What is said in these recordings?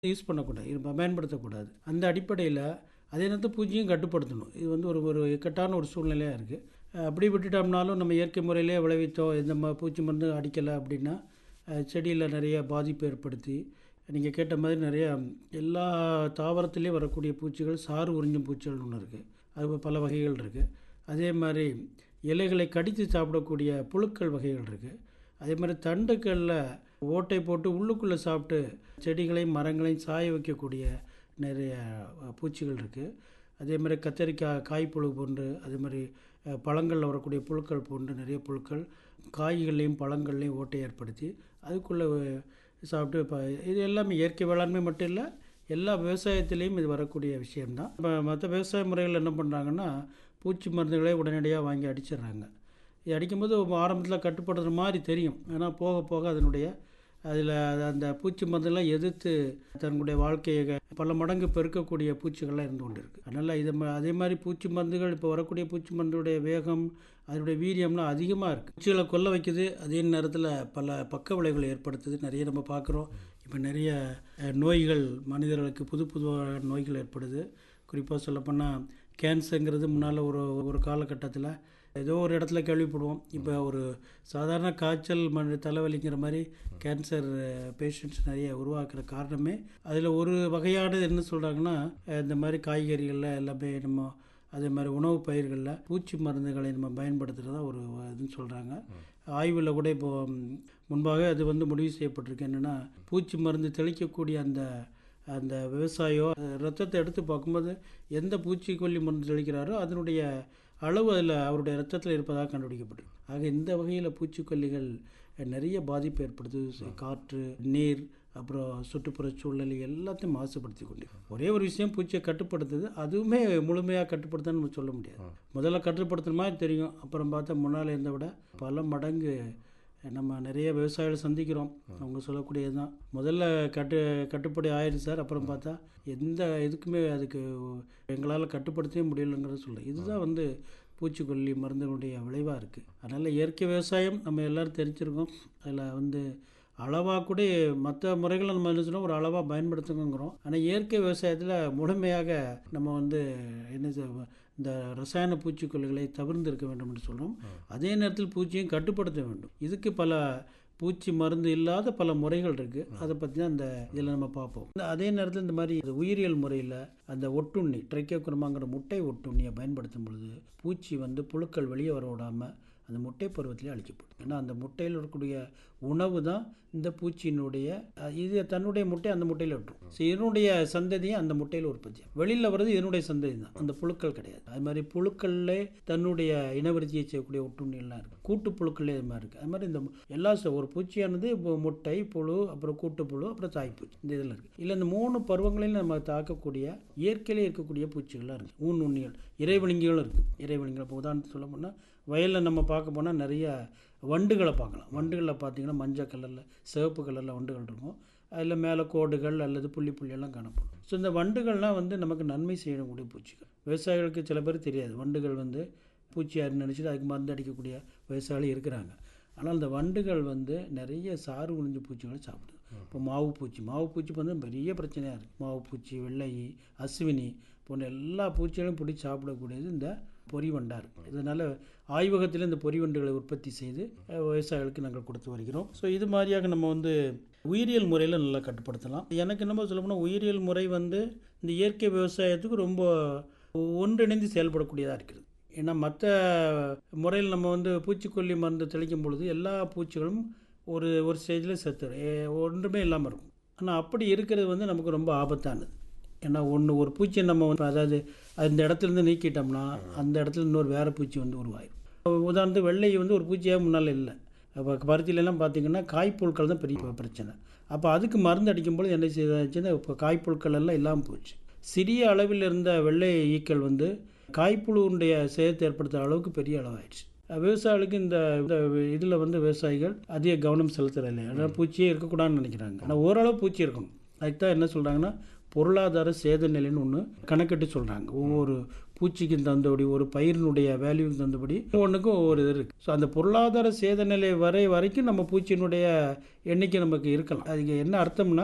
use பண்ணக்கூடாது இது பயன்படுத்தக்கூடாது அந்த அடிப்படையில் அதே நேரத்தில் பூச்சியும் கட்டுப்படுத்தணும் இது வந்து ஒரு ஒரு இக்கட்டான ஒரு சூழ்நிலையாக இருக்குது அப்படி விட்டுட்டோம்னாலும் நம்ம இயற்கை முறையிலே விளைவித்தோம் எந்த ம பூச்சி மருந்து அடிக்கலை அப்படின்னா அஹ், செடியில் நிறைய பாதிப்பு ஏற்படுத்தி நீங்கள் கேட்ட மாதிரி நிறைய எல்லா தாவரத்துலேயும் வரக்கூடிய பூச்சிகள் சாறு உறிஞ்சும் பூச்சிகள்னு ஒன்று இருக்குது அது பல வகைகள் இருக்குது அதே மாதிரி இலைகளை கடித்து சாப்பிடக்கூடிய புழுக்கள் வகைகள் இருக்குது அதே மாதிரி தண்டுக்களில் ஓட்டை போட்டு உள்ளுக்குள்ளே சாப்பிட்டு செடிகளையும் மரங்களையும் சாய வைக்கக்கூடிய நிறைய அஹ், பூச்சிகள் இருக்குது அதே மாதிரி கத்தரிக்காய் காய்ப்புழு போன்று அதே மாதிரி அஹ், பழங்களில் வரக்கூடிய புழுக்கள் போன்று நிறைய புழுக்கள் காய்கள்லையும் பழங்கள்லையும் ஓட்டை ஏற்படுத்தி அதுக்குள்ளே சாப்பிட்டு இப்போ இது எல்லாமே இயற்கை வேளாண்மை மட்டும் இல்லை எல்லா விவசாயத்திலையும் இது வரக்கூடிய விஷயம்தான் இப்போ மற்ற விவசாய முறைகள் என்ன பண்ணுறாங்கன்னா பூச்சி மருந்துகளே உடனடியாக வாங்கி அடிச்சிடுறாங்க இது அடிக்கும்போது ஆரம்பத்தில் கட்டுப்படுத்துகிற மாதிரி தெரியும் ஆனால் போக போக அதனுடைய அதில் அந்த பூச்சி மருந்தெல்லாம் எதிர்த்து தன்னுடைய வாழ்க்கையை பல மடங்கு பெருக்கக்கூடிய பூச்சிகள்லாம் இருந்து கொண்டு இருக்குது அதனால் இதை ம- அதே மாதிரி பூச்சி மருந்துகள் இப்போ வரக்கூடிய பூச்சி மருந்துடைய வேகம் அதனுடைய வீரியம்லாம் அதிகமாக இருக்குது பூச்சிகளை கொல்ல வைக்குது அதே நேரத்தில் பல பக்க விளைவுகளை ஏற்படுத்துது நிறைய நம்ம பார்க்குறோம் இப்போ நிறைய அஹ், நோய்கள் மனிதர்களுக்கு புது புது வகையான நோய்கள் ஏற்படுது குறிப்பாக சொல்லப்போனால் கேன்சருங்கிறது முன்னால் ஒரு ஒரு காலகட்டத்தில் ஏதோ ஒரு இடத்துல கேள்விப்படுவோம் இப்போ ஒரு சாதாரண காய்ச்சல் மன தலைவலிங்கிற மாதிரி கேன்சர் பேஷண்ட்ஸ் நிறைய உருவாக்குற காரணமே அதில் ஒரு வகையானது என்ன சொல்கிறாங்கன்னா இந்த மாதிரி காய்கறிகளில் எல்லாமே நம்ம அதே மாதிரி உணவு பயிர்களில் பூச்சி மருந்துகளை நம்ம பயன்படுத்துகிறதா ஒரு இதுன்னு சொல்கிறாங்க ஆய்வில் கூட இப்போ ம், முன்பாக அது வந்து முடிவு செய்யப்பட்டிருக்கு என்னென்னா பூச்சி மருந்து தெளிக்கக்கூடிய அந்த அந்த விவசாயியோ அஹ், ரத்தத்தை எடுத்து பார்க்கும்போது எந்த பூச்சிக்கொல்லி மருந்து தெளிக்கிறாரோ அதனுடைய அளவு அதில் அவருடைய ரத்தத்தில் இருப்பதாக கண்டுபிடிக்கப்பட்டிருக்கு ஆக இந்த வகையில் பூச்சிக்கொல்லிகள் அஹ், நிறைய பாதிப்பு ஏற்படுத்துது காற்று நீர் அப்புறம் சுற்றுப்புற சூழ்நிலை எல்லாத்தையும் மாசுபடுத்தி கொண்டு ஒரே ஒரு விஷயம் பூச்சியை கட்டுப்படுத்துது அதுவுமே முழுமையாக கட்டுப்படுத்தன்னு நம்ம சொல்ல முடியாது முதல்ல கட்டுப்படுத்துற மாதிரி தெரியும் அப்புறம் பார்த்தா முன்னால் இருந்த விட பல மடங்கு நம்ம நிறைய விவசாயிகள் சந்திக்கிறோம் அவங்க சொல்லக்கூடியது தான் முதல்ல கட்டு கட்டுப்படி ஆயிடுச்சு சார் அப்புறம் பார்த்தா எந்த இதுக்குமே அதுக்கு எங்களால் கட்டுப்படுத்தவே முடியலைங்கிறத சொல்கிறேன் இதுதான் வந்து பூச்சிக்கொல்லி மருந்துகளுடைய விளைவாக இருக்குது அதனால் இயற்கை விவசாயம் நம்ம எல்லோரும் தெரிஞ்சிருக்கோம் அதில் வந்து அளவாக கூட மற்ற முறைகளை நம்ம என்ன சொல்றோம் ஒரு அளவாக பயன்படுத்துங்கிறோம் ஆனால் இயற்கை விவசாயத்தில் முழுமையாக நம்ம வந்து என்ன செய்ய- இந்த ரசாயன பூச்சிக்கொல்லிகளை தவிர்த்து இருக்க வேண்டும் என்று சொல்கிறோம் அதே நேரத்தில் பூச்சியும் கட்டுப்படுத்த வேண்டும் இதுக்கு பல பூச்சி மருந்து இல்லாத பல முறைகள் இருக்குது அதை பற்றி தான் அந்த இதில் நம்ம பார்ப்போம் இந்த அதே நேரத்தில் இந்த மாதிரி உயிரியல் முறையில் அந்த ஒட்டுண்ணி ட்ரைக்கோகுரமாங்கிற முட்டை ஒட்டுண்ணியை பயன்படுத்தும் பொழுது பூச்சி வந்து புழுக்கள் வெளியே வர விடாமல் அந்த முட்டை பருவத்திலே அழிக்கப்படும் ஏன்னா அந்த முட்டையில் இருக்கக்கூடிய உணவு தான் இந்த பூச்சியினுடைய அஹ், இது தன்னுடைய முட்டை அந்த முட்டையில் விட்டுரும் ஸோ இதனுடைய சந்ததியும் அந்த முட்டையில் உற்பத்தி வெளியில் வர்றது இதனுடைய சந்ததி தான் அந்த புழுக்கள் கிடையாது அது மாதிரி புழுக்கள்லே தன்னுடைய இனவருத்தியை செய்யக்கூடிய ஒட்டுண்ணிகள்லாம் இருக்குது கூட்டு புழுக்களே இது மாதிரி இருக்குது அது மாதிரி இந்த எல்லா ச- ஒரு பூச்சியானது இப்போ முட்டை புழு அப்புறம் கூட்டுப்புழு அப்புறம் தாய்ப்பூச்சி இந்த இதில் இருக்குது இல்லை இந்த மூணு பருவங்களையும் நம்ம தாக்கக்கூடிய இயற்கையிலே இருக்கக்கூடிய பூச்சிகள்லாம் இருக்குது ஊன் உண்ணிகள் இறைவணிங்களும் இருக்குது இறைவணிகள் இப்போ உதாரணத்துக்கு சொல்ல போனால் வயலில் நம்ம பார்க்க போனால் நிறைய வண்டுகளை பார்க்கலாம் வண்டுகளில் பார்த்தீங்கன்னா மஞ்சள் கலரில் சிவப்பு கலரில் வண்டுகள் இருக்கும் அதில் மேலே கோடுகள் அல்லது புள்ளி புள்ளியெல்லாம் காணப்படும் ஸோ இந்த வண்டுகள்லாம் வந்து நமக்கு நன்மை செய்யக்கூடிய பூச்சிகள் விவசாயிகளுக்கு சில பேர் தெரியாது வண்டுகள் வந்து பூச்சியாருன்னு நினச்சிட்டு அதுக்கு மருந்து அடிக்கக்கூடிய விவசாயிகள் இருக்கிறாங்க ஆனால் இந்த வண்டுகள் வந்து நிறைய சாறு உறிஞ்சு பூச்சிகளை சாப்பிடுது இப்போ மாவு பூச்சி மாவு பூச்சி வந்து பெரிய பிரச்சனையாக இருக்குது மாவு பூச்சி வெள்ளை அஸ்வினி போன்ற எல்லா பூச்சிகளையும் பிடிச்சி சாப்பிடக்கூடியது இந்த பொறிவண்டாக இருக்குது இதனால் ஆய்வகத்தில் இந்த பொறிவண்டுகளை உற்பத்தி செய்து அஹ், விவசாயிகளுக்கு நாங்கள் கொடுத்து வருகிறோம் ஸோ இது மாதிரியாக நம்ம வந்து உயிரியல் முறையில் நல்லா கட்டுப்படுத்தலாம் எனக்கு என்னமோ சொல்ல போனால் உயிரியல் முறை வந்து இந்த இயற்கை விவசாயத்துக்கு ரொம்ப ஒன்றிணைந்து செயல்படக்கூடியதாக இருக்குது ஏன்னா மற்ற முறையில் நம்ம வந்து பூச்சிக்கொல்லி மருந்து தெளிக்கும் பொழுது எல்லா பூச்சிகளும் ஒரு ஒரு ஸ்டேஜில் செத்துரும் ஏ- ஒன்றுமே இல்லாமல் இருக்கும் ஆனால் அப்படி இருக்கிறது வந்து நமக்கு ரொம்ப ஆபத்தானது ஏன்னா ஒன்று ஒரு பூச்சியை நம்ம வந்து அதாவது அந்த இடத்துலேருந்து நீக்கிட்டோம்னா அந்த இடத்துல இன்னொரு வேறு பூச்சி வந்து உருவாயிடும் உதாரணத்துக்கு வெள்ளை வந்து ஒரு பூச்சியாக முன்னால் இல்லை அப்போ பருத்திலெல்லாம் பார்த்தீங்கன்னா காய்ப்புழுக்கள் தான் பெரிய பிரச்சனை அப்போ அதுக்கு மருந்து அடிக்கும்போது என்ன செய்தாச்சுன்னா இப்போ காய்ப்புழுக்கள் எல்லாம் இல்லாமல் போச்சு சிறிய அளவில் இருந்த வெள்ளை ஈக்கள் வந்து காய்ப்புழுவுடைய சேதத்தை ஏற்படுத்துகிற அளவுக்கு பெரிய அளவாயிடுச்சு விவசாயிகளுக்கு இந்த இந்த இதில் வந்து விவசாயிகள் அதிக கவனம் செலுத்துறதில்லை அதனால் பூச்சியே இருக்கக்கூடாதுன்னு நினைக்கிறாங்க ஆனால் ஓரளவு பூச்சி இருக்கணும் அதுக்கு தான் என்ன சொல்கிறாங்கன்னா பொருளாதார சேத நிலைன்னு ஒன்று கணக்கிட்டு சொல்கிறாங்க ஒவ்வொரு பூச்சிக்கும் தந்தபடி ஒரு பயிரினுடைய வேல்யூக்கு தந்தபடி ஒவ்வொன்றுக்கும் ஒவ்வொரு இது இருக்குது ஸோ அந்த பொருளாதார சேத நிலை வரை வரைக்கும் நம்ம பூச்சியினுடைய எண்ணிக்கை நமக்கு இருக்கலாம் அதுக்கு என்ன அர்த்தம்னா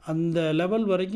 அந்த லெவல் வரைக்கும்